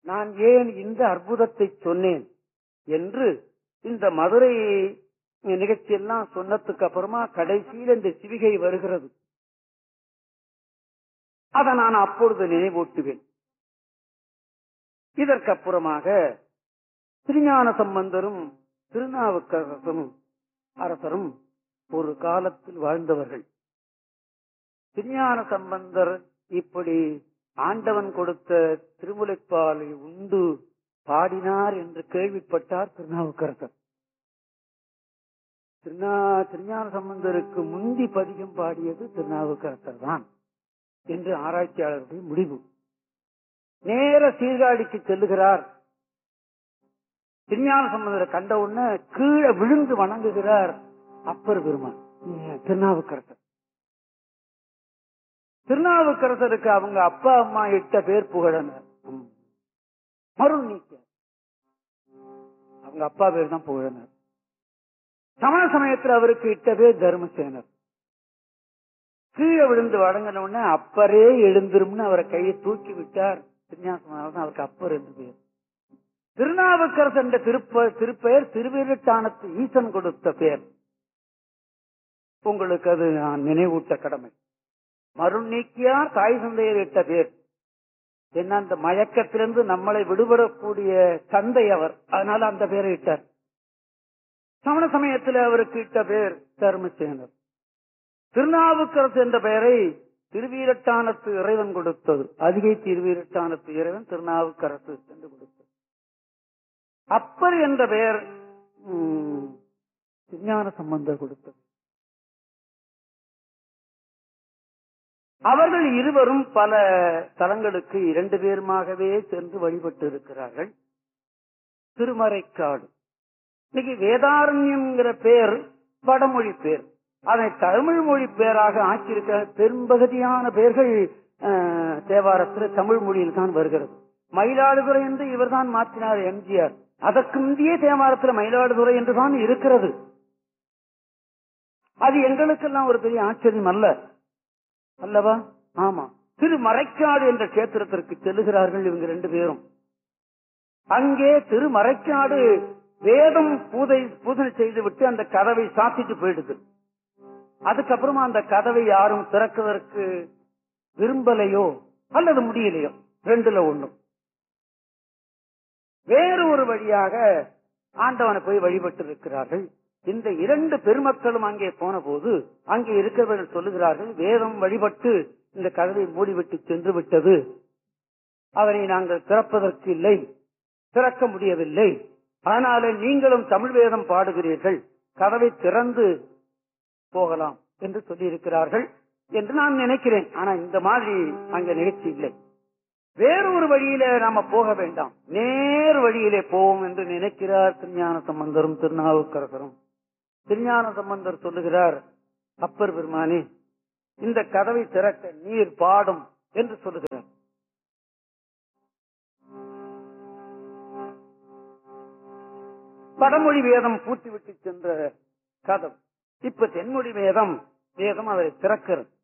நான் ஏன் இந்த அற்புதத்தை சொன்னேன் என்று இந்த மதுரை நிகழ்ச்சியெல்லாம் சொன்னதுக்கு அப்புறமா கடைசியில் இந்த சிவிகை வருகிறது அதை நான் அப்பொழுது நினைவூட்டுவேன் இதற்கு அப்புறமாக திருஞான சம்பந்தரும் திருநாவுக்கரசரும் அரசரும் ஒரு காலத்தில் வாழ்ந்தவர்கள் திருஞான சம்பந்தர் இப்படி ஆண்டவன் கொடுத்த திருமுலைப்பாலை உண்டு பாடினார் என்று கேள்விப்பட்டார் திருநாவுக்கரசர் திருநா திருஞான சம்பந்தருக்கு முந்தி பதிகம் பாடியது திருநாவுக்கரசர் தான் என்று ஆராய்ச்சியாளருடைய முடிவு நேர சீர்காழிக்கு செல்லுகிறார் திருஞான சம்பந்தரை கண்ட உடனே கீழே விழுந்து வணங்குகிறார் அப்பர் பெருமான் திருநாவுக்கரசர் திருநாவுக்கரசருக்கு அவங்க அப்பா அம்மா இட்ட பேர் புகழனர் மருள் நீக்க அவங்க அப்பா பேர் தான் புகழனர் சமண சமயத்தில் அவருக்கு இட்ட பேர் தர்மசேனர் கீழே விழுந்து வழங்கின உடனே அப்பரே எழுந்திரும்னு அவரை கையை தூக்கி விட்டார் திருஞாசம் அவருக்கு அப்பர் என்று பேர் திருநாவுக்கரசு என்ற திருப்ப திருப்பெயர் திருவேரட்டானத்து ஈசன் கொடுத்த பெயர் உங்களுக்கு அது நான் நினைவூட்ட கடமை மருள் நீக்கியார் தாய் சந்தையர் இட்ட பேர் என்ன அந்த மயக்கத்திலிருந்து நம்மளை விடுபடக்கூடிய தந்தை அவர் அதனால அந்த பேரை இட்டார் சமண சமயத்தில் அவருக்கு இட்ட பேர் தர்மசேனர் திருநாவுக்கரசு என்ற பெயரை திருவீரட்டானத்து இறைவன் கொடுத்தது அதிகை திருவீரட்டானத்து இறைவன் திருநாவுக்கரசு என்று கொடுத்தது அப்பர் என்ற பெயர் விஞ்ஞான சம்பந்தர் கொடுத்தது அவர்கள் இருவரும் பல தலங்களுக்கு இரண்டு பேருமாகவே சென்று வழிபட்டு இருக்கிறார்கள் திருமறைக்காடு இன்னைக்கு வேதாரண்யம்ங்கிற பேர் வடமொழி பேர் அதை தமிழ் மொழி பேராக ஆக்கியிருக்க பெரும்பகுதியான பேர்கள் தேவாரத்தில் தமிழ் மொழியில் தான் வருகிறது மயிலாடுதுறை என்று இவர் தான் மாற்றினார் எம்ஜிஆர் அதற்கு முந்தைய தேவாரத்தில் மயிலாடுதுறை என்றுதான் இருக்கிறது அது எங்களுக்கெல்லாம் ஒரு பெரிய ஆச்சரியம் அல்ல அல்லவா ஆமா திரு மறைக்காடு என்ற கேத்திரத்திற்கு செல்லுகிறார்கள் இவங்க ரெண்டு பேரும் அங்கே திருமறைக்காடு வேதம் பூதை பூஜனை செய்துவிட்டு அந்த கதவை சாத்திட்டு போயிடுது அதுக்கப்புறமா அந்த கதவை யாரும் திறக்குவதற்கு விரும்பலையோ அல்லது முடியலையோ ரெண்டுல ஒண்ணும் வேறு ஒரு வழியாக ஆண்டவனை போய் வழிபட்டு இருக்கிறார்கள் இந்த இரண்டு பெருமக்களும் அங்கே போன போது அங்கே இருக்கிறவர்கள் சொல்லுகிறார்கள் வேதம் வழிபட்டு இந்த கதவை மூடிவிட்டு சென்று விட்டது அவரை நாங்கள் திறப்பதற்கு இல்லை திறக்க முடியவில்லை ஆனாலே நீங்களும் தமிழ் வேதம் பாடுகிறீர்கள் கதவை திறந்து போகலாம் என்று சொல்லியிருக்கிறார்கள் என்று நான் நினைக்கிறேன் ஆனா இந்த மாதிரி அங்க நிகழ்ச்சி இல்லை வேறொரு வழியில நாம போக வேண்டாம் நேர் வழியிலே போவோம் என்று நினைக்கிறார் திருஞான சம்பந்தரும் திருநாவுக்கரசரும் திருஞான சம்பந்தர் சொல்லுகிறார் அப்பர் பெருமானே இந்த கதவை திறக்க நீர் பாடும் என்று சொல்லுகிறார் வடமொழி வேதம் பூட்டிவிட்டு சென்ற கதம் இப்ப தென்மொழி வேதம் வேதம் அதை திறக்கிறது